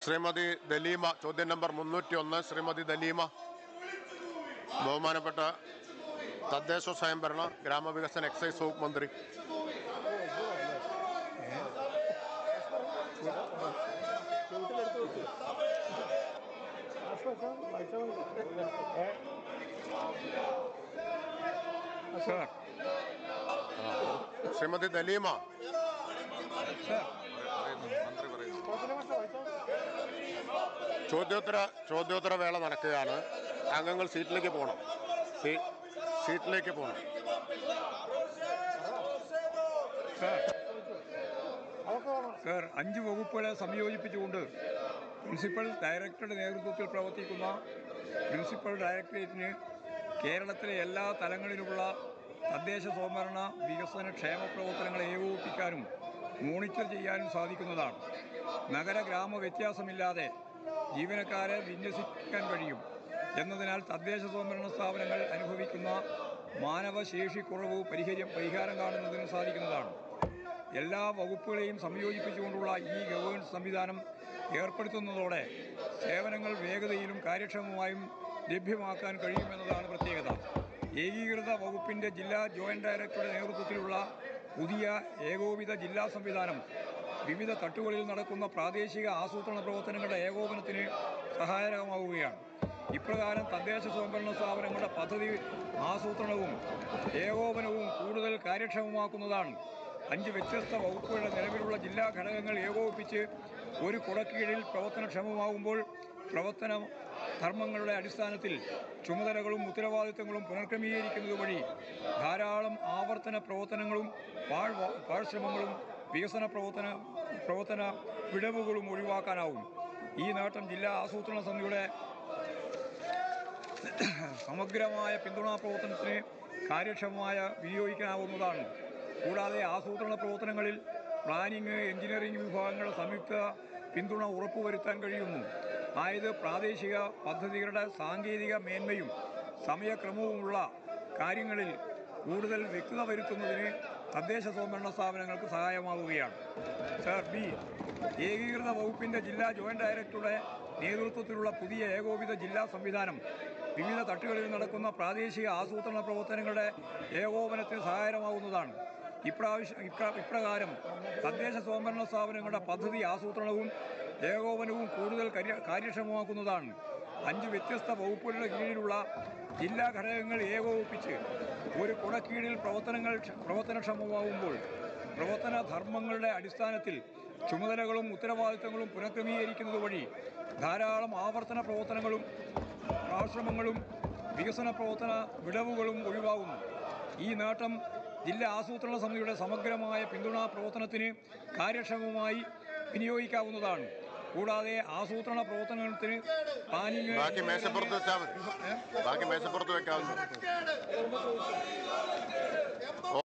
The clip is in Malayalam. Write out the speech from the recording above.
ശ്രീമതി ദലീമ ചോദ്യം നമ്പർ മുന്നൂറ്റി ഒന്ന് ശ്രീമതി ദലീമ ബഹുമാനപ്പെട്ട തദ്ദേശ സ്വയംഭരണ ഗ്രാമവികസന എക്സൈസ് വകുപ്പ് മന്ത്രി സാർ ശ്രീമതി ദലീമ സാർ ചോദ്യോത്തര ചോദ്യോത്തര വേള നടക്കുകയാണ് അംഗങ്ങൾ സീറ്റിലേക്ക് പോകണം സീ- സീറ്റിലേക്ക് പോകണം സാർ സാർ അഞ്ച് വകുപ്പുകളെ സംയോജിപ്പിച്ചുകൊണ്ട് പ്രിൻസിപ്പൽ ഡയറക്ടറുടെ നേതൃത്വത്തിൽ പ്രവർത്തിക്കുന്ന പ്രിൻസിപ്പൽ ഡയറക്ടറേറ്റിന് കേരളത്തിലെ എല്ലാ തലങ്ങളിലുമുള്ള തദ്ദേശ സ്വയംഭരണ വികസന ക്ഷേമ പ്രവർത്തനങ്ങളെ ഏകോപിപ്പിക്കാനും മോണിറ്റർ ചെയ്യാനും സാധിക്കുന്നതാണ് നഗര ഗ്രാമ വ്യത്യാസമില്ലാതെ ജീവനക്കാരെ വിന്യസിക്കാൻ കഴിയും എന്നതിനാൽ തദ്ദേശ സ്വയംഭരണ സ്ഥാപനങ്ങൾ അനുഭവിക്കുന്ന മാനവശേഷിക്കുറവ് പരിഹരി പരിഹാരം കാണുന്നതിന് സാധിക്കുന്നതാണ് എല്ലാ വകുപ്പുകളെയും സംയോജിപ്പിച്ചുകൊണ്ടുള്ള ഈ ഗവേണൻസ് സംവിധാനം ഏർപ്പെടുത്തുന്നതോടെ സേവനങ്ങൾ വേഗതയിലും കാര്യക്ഷമമായും ലഭ്യമാക്കാൻ കഴിയുമെന്നതാണ് പ്രത്യേകത ഏകീകൃത വകുപ്പിൻ്റെ ജില്ലാ ജോയിൻറ്റ് ഡയറക്ടറുടെ നേതൃത്വത്തിലുള്ള പുതിയ ഏകോപിത ജില്ലാ സംവിധാനം വിവിധ തട്ടുകളിൽ നടക്കുന്ന പ്രാദേശിക ആസൂത്രണ പ്രവർത്തനങ്ങളുടെ ഏകോപനത്തിന് സഹായകമാവുകയാണ് ഇപ്രകാരം തദ്ദേശ സ്വയംഭരണ സ്ഥാപനങ്ങളുടെ പദ്ധതി ആസൂത്രണവും ഏകോപനവും കൂടുതൽ കാര്യക്ഷമമാക്കുന്നതാണ് അഞ്ച് വ്യത്യസ്ത വകുപ്പുകളുടെ നിലവിലുള്ള ജില്ലാ ഘടകങ്ങൾ ഏകോപിപ്പിച്ച് ഒരു കുടക്കീഴിൽ പ്രവർത്തനക്ഷമമാകുമ്പോൾ പ്രവർത്തന ധർമ്മങ്ങളുടെ അടിസ്ഥാനത്തിൽ ചുമതലകളും ഉത്തരവാദിത്തങ്ങളും പുനർക്രമീകരിക്കുന്നത് വഴി ധാരാളം ആവർത്തന പ്രവർത്തനങ്ങളും പാഴ് വ- പാഴ്ശ്രമങ്ങളും വികസന പ്രവർത്തന പ്രവർത്തന വിടവുകളും ഒഴിവാക്കാനാവും ഈ നേട്ടം ജില്ലാ ആസൂത്രണ സമിതിയുടെ സമഗ്രമായ പിന്തുണാ പ്രവർത്തനത്തിന് കാര്യക്ഷമമായ വിനിയോഗിക്കാവുന്നതാണ് കൂടാതെ ആസൂത്രണ പ്രവർത്തനങ്ങളിൽ പ്ലാനിംഗ് എഞ്ചിനീയറിംഗ് വിഭാഗങ്ങളുടെ സംയുക്ത പിന്തുണ ഉറപ്പുവരുത്താൻ കഴിയുന്നു ആയത് പ്രാദേശിക പദ്ധതികളുടെ സാങ്കേതിക മേന്മയും സമയക്രമവുമുള്ള കാര്യങ്ങളിൽ കൂടുതൽ വ്യക്തത വരുത്തുന്നതിന് തദ്ദേശ സ്വയംഭരണ സ്ഥാപനങ്ങൾക്ക് സഹായമാവുകയാണ് സർ ബി ഏകീകൃത വകുപ്പിൻ്റെ ജില്ലാ ജോയിൻറ്റ് ഡയറക്ടറുടെ നേതൃത്വത്തിലുള്ള പുതിയ ഏകോപിത ജില്ലാ സംവിധാനം വിവിധ തട്ടുകളിൽ നടക്കുന്ന പ്രാദേശിക ആസൂത്രണ പ്രവർത്തനങ്ങളുടെ ഏകോപനത്തിന് സഹായകമാവുന്നതാണ് ഇപ്രാവശ്യം ഇപ്ര- ഇപ്രകാരം തദ്ദേശ സ്വയംഭരണ സ്ഥാപനങ്ങളുടെ പദ്ധതി ആസൂത്രണവും ഏകോപനവും കൂടുതൽ കാര്യ- കാര്യക്ഷമമാക്കുന്നതാണ് അഞ്ച് വ്യത്യസ്ത വകുപ്പുകളുടെ കീഴിലുള്ള ജില്ലാ ഘടകങ്ങൾ ഏകോപിപ്പിച്ച് ഒരു കുടക്കീഴിൽ പ്രവർത്തനങ്ങൾ ക്ഷ- പ്രവർത്തനക്ഷമമാകുമ്പോൾ പ്രവർത്തന ധർമ്മങ്ങളുടെ അടിസ്ഥാനത്തിൽ ചുമതലകളും ഉത്തരവാദിത്തങ്ങളും പുനഃക്രമീകരിക്കുന്നത് വഴി ധാരാളം ആവർത്തന പ്രവർത്തനങ്ങളും ആശ്രമങ്ങളും വികസന പ്രവർത്തന വിടവുകളും ഒഴിവാകുന്നു ഈ നേട്ടം ജില്ലാ ആസൂത്രണ സമിതിയുടെ സമഗ്രമായ പിന്തുണാ പ്രവർത്തനത്തിന് കാര്യക്ഷമമായി വിനിയോഗിക്കാവുന്നതാണ് കൂടാതെ ആസൂത്രണ പ്രവർത്തനത്തിന് പ്ലാനിംഗ് ബാക്കി മേശപ്പുറത്ത് വെച്ചാൽ മതി ബാക്കി മേശപ്പുറത്ത് വെക്കാവുന്നു